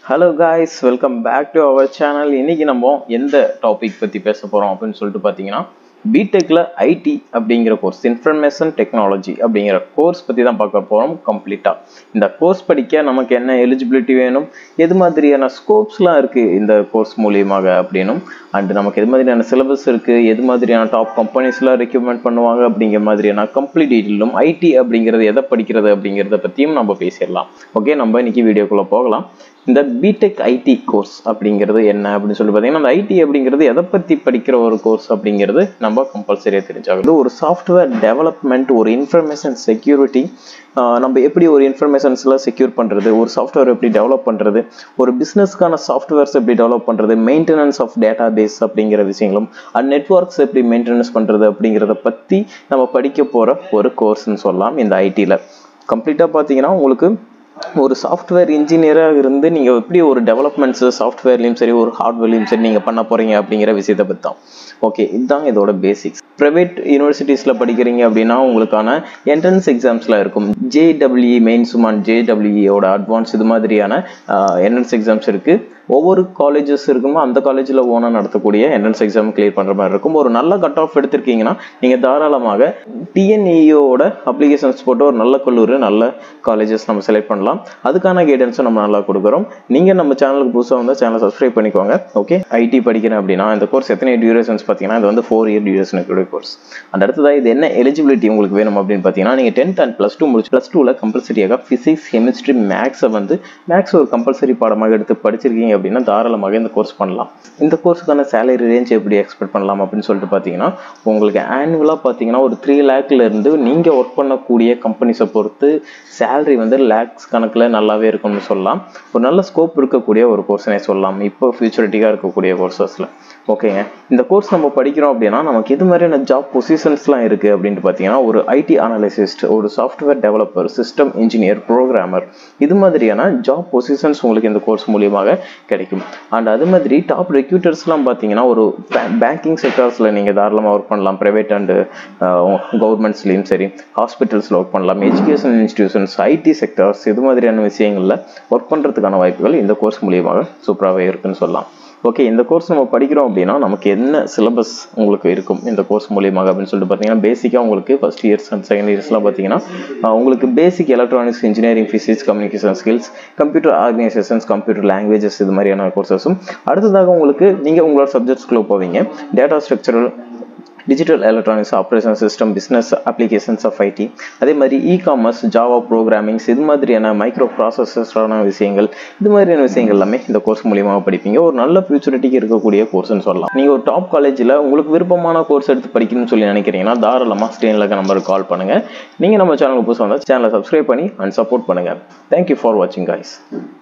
hello guys welcome back to our channel இன்னைக்கு நம்ம எந்த டாபிக் பற்றி பேச போகிறோம் அப்படின்னு சொல்லிட்டு பார்த்தீங்கன்னா பிடெக்கில் ஐடி அப்படிங்கிற கோர்ஸ் இன்ஃபர்மேஷன் டெக்னாலஜி அப்படிங்கிற கோர்ஸ் பற்றி தான் பார்க்க போகிறோம் கம்ப்ளீட்டாக இந்த கோர்ஸ் படிக்க நமக்கு என்ன எலிஜிபிலிட்டி வேணும் எது மாதிரியான ஸ்கோப்ஸ்லாம் இருக்குது இந்த கோர்ஸ் மூலியமாக அப்படின்னும் அண்ட் நமக்கு எது மாதிரியான சிலபஸ் இருக்குது எது மாதிரியான டாப் கம்பெனிஸ்லாம் ரெக்யூப்மெண்ட் பண்ணுவாங்க அப்படிங்கிற மாதிரியான கம்ப்ளீட் டீட்டெயிலும் ஐடி அப்படிங்கிறது எதை படிக்கிறது அப்படிங்கிறத பற்றியும் நம்ம பேசிடலாம் ஓகே நம்ம இன்னைக்கு வீடியோக்குள்ளே போகலாம் இந்த பிடெக் ஐடி கோர்ஸ் அப்படிங்கிறது என்ன அப்படின்னு சொல்லி பார்த்தீங்கன்னா அந்த ஐடி அப்படிங்கிறது எதை பற்றி படிக்கிற ஒரு கோர்ஸ் அப்படிங்கிறது நம்ம கம்பல்சரியாக தெரிஞ்சாகுது ஒரு சாஃப்ட்வேர் டெவலப்மெண்ட் ஒரு இன்ஃபர்மேஷன் செக்யூரிட்டி நம்ம எப்படி ஒரு இன்ஃபர்மேஷன்ஸ்லாம் செக்யூர் பண்ணுறது ஒரு சாஃப்ட்வேர் எப்படி டெவலப் பண்ணுறது ஒரு பிஸ்னஸ்க்கான சாஃப்ட்வேர்ஸ் எப்படி டெவலப் பண்ணுறது மெயின்டெனன்ஸ் ஆஃப் டேட்டா பேஸ் அப்படிங்கிற விஷயங்களும் அண்ட் நெட்ஒர்க்ஸ் எப்படி மெயின்டெனன்ஸ் பண்ணுறது அப்படிங்கிறத பற்றி நம்ம படிக்க போகிற ஒரு கோர்ஸ்னு சொல்லலாம் இந்த ஐடியில் கம்ப்ளீட்டாக பார்த்தீங்கன்னா உங்களுக்கு ஒரு சாஃப்ட்வேர் இன்ஜினியராக இருந்து நீங்கள் எப்படி ஒரு டெவலப்மெண்ட்ஸு சாஃப்ட்வேர்லேயும் சரி ஒரு ஹார்ட்வேர்லையும் சரி நீங்கள் பண்ண போகிறீங்க அப்படிங்கிற விஷயத்தை பற்றி தான் ஓகே இதுதான் இதோட பேசிக்ஸ் ப்ரைவேட் யூனிவர்சிட்டிஸில் படிக்கிறீங்க அப்படின்னா உங்களுக்கான என்ட்ரன்ஸ் எக்ஸாம்ஸ்லாம் இருக்கும் ஜேடபிள்யூ மெயின்ஸும் அண்ட் ஜேடபிள்யூயோட அட்வான்ஸ் இது மாதிரியான என்ட்ரன்ஸ் எக்ஸாம்ஸ் இருக்குது ஒவ்வொரு காலேஜஸ் இருக்குமோ அந்த காலேஜில் ஓனாக நடத்தக்கூடிய என்ட்ரன்ஸ் எக்ஸாம் கிளியர் பண்ணுற மாதிரி இருக்கும் ஒரு நல்ல கட் ஆஃப் எடுத்திருக்கீங்கன்னா நீங்கள் தாராளமாக டிஎன்இயோட அப்ளிகேஷன்ஸ் போட்டு ஒரு நல்ல கல்லூரி நல்ல காலேஜஸ் நம்ம செலக்ட் பண்ணலாம் அதுக்கான கைடன்ஸும் நம்ம நல்லா கொடுக்குறோம் நீங்கள் நம்ம சேனலுக்கு புதுசாக வந்தால் சேனலை சப்ஸ்கிரைப் பண்ணிக்கோங்க ஓகே ஐடி படிக்கிறேன் அப்படின்னா இந்த கோர்ஸ் எத்தனை டியூரேஷன்ஸ் பார்த்தீங்கன்னா இது வந்து ஃபோர் இயர் டியூரேஷன் இருக்கக்கூடிய கோர்ஸ் அந்த அடுத்ததாக இது என்ன எலிஜிபிலிட்டி உங்களுக்கு வேணும் அப்படின்னு பார்த்தீங்கன்னா நீங்கள் டென்த் அண்ட் ப்ளஸ் டூ முடிச்சு ப்ளஸ் டூவில் கம்பல்சரியாக ஃபிசிக்ஸ் கெமிஸ்ட்ரி மேக்ஸை வந்து மேக்ஸ் ஒரு கம்பல்சரி பாடமாக எடுத்து படிச்சிருக்கீங்க அப்படின்னா தாராளமாக இந்த கோர்ஸ் பண்ணலாம் இந்த கோர்ஸுக்கான சேலரி ரேஞ்ச் எப்படி எக்ஸ்பெக்ட் பண்ணலாம் அப்படின்னு சொல்லிட்டு பார்த்தீங்கன்னா உங்களுக்கு ஆனுவலாக பார்த்தீங்கன்னா ஒரு த்ரீ லேக்ல இருந்து நீங்கள் ஒர்க் பண்ணக்கூடிய கம்பெனிஸை பொறுத்து சேலரி வந்து லேக்ஸ் கணக்கில் நல்லாவே இருக்கும்னு சொல்லலாம் ஒரு நல்ல ஸ்கோப் இருக்கக்கூடிய ஒரு கோர்ஸ்னே சொல்லலாம் இப்போ ஃபியூச்சரிட்டிக்காக இருக்கக்கூடிய கோர்சஸில் ஓகேங்க இந்த கோர்ஸ் நம்ம படிக்கிறோம் அப்படின்னா நமக்கு எது மாதிரியான ஜாப் பொசிஷன்ஸ்லாம் இருக்குது அப்படின்ட்டு பார்த்தீங்கன்னா ஒரு ஐடி அனாலிசிஸ்ட் ஒரு software developer system engineer programmer இது மாதிரியான ஜாப் பொசிஷன்ஸ் உங்களுக்கு இந்த கோர்ஸ் மூலியமாக கிடைக்கும் அண்ட் அது மாதிரி டாப் ரெக்யூட்டர்ஸ்லாம் பார்த்தீங்கன்னா ஒரு பேங்கிங் செக்டர்ஸில் நீங்கள் தாராளமாக ஒர்க் பண்ணலாம் ப்ரைவேட் அண்டு கவர்மெண்ட்ஸ்லேயும் சரி ஹாஸ்பிட்டல்ஸில் ஒர்க் பண்ணலாம் எஜுகேஷன் இன்ஸ்டிடியூஷன்ஸ் ஐடி செக்டர்ஸ் இது மாதிரியான விஷயங்களில் ஒர்க் பண்ணுறதுக்கான வாய்ப்புகள் இந்த கோர்ஸ் மூலியமாக சூப்பராகவே இருக்குன்னு சொல்லலாம் ஓகே இந்த கோர்ஸ் நம்ம படிக்கிறோம் அப்படின்னா நமக்கு என்ன சிலபஸ் உங்களுக்கு இருக்கும் இந்த கோர்ஸ் மூலியமாக அப்படின்னு சொல்லிட்டு பார்த்தீங்கன்னா பேசிக்காக உங்களுக்கு ஃபஸ்ட் இயர்ஸ் அண்ட் செகண்ட் இயர்ஸ்லாம் பார்த்தீங்கன்னா உங்களுக்கு basic electronics engineering physics communication skills computer organisations computer languages இது மாதிரியான கோர்சஸும் அடுத்ததாக உங்களுக்கு நீங்கள் உங்களோட சப்ஜெக்ட்ஸ்குள்ளே போவீங்க data structural digital electronics operation system business applications of IT அதே மாதிரி இ காமர்ஸ் ஜாவா ப்ரோக்ராமிங்ஸ் இது மாதிரியான மைக்ரோ ப்ராசஸஸான விஷயங்கள் இது மாதிரியான விஷயங்கள் எல்லாமே இந்த கோர்ஸ் மூலியமாக படிப்பீங்க ஒரு நல்ல ஃபியூச்சரிட்டிக்கு இருக்கக்கூடிய கோர்ஸ்னு சொல்லலாம் நீங்கள் ஒரு டாப் காலேஜில் உங்களுக்கு விருப்பமான கோர்ஸ் எடுத்து படிக்கணும்னு சொல்லி நினைக்கிறீங்கன்னா தாராளமாக ஸ்க்ரீனில் இருக்க நம்பருக்கு கால் பண்ணுங்கள் நீங்கள் நம்ம சேனலுக்கு புதுசாக வந்தால் சேனலை சப்ஸ்கிரைப் பண்ணி அண்ட் சப்போர்ட் பண்ணுங்கள் தேங்க்யூ ஃபார் வாட்சிங் காய்ஸ்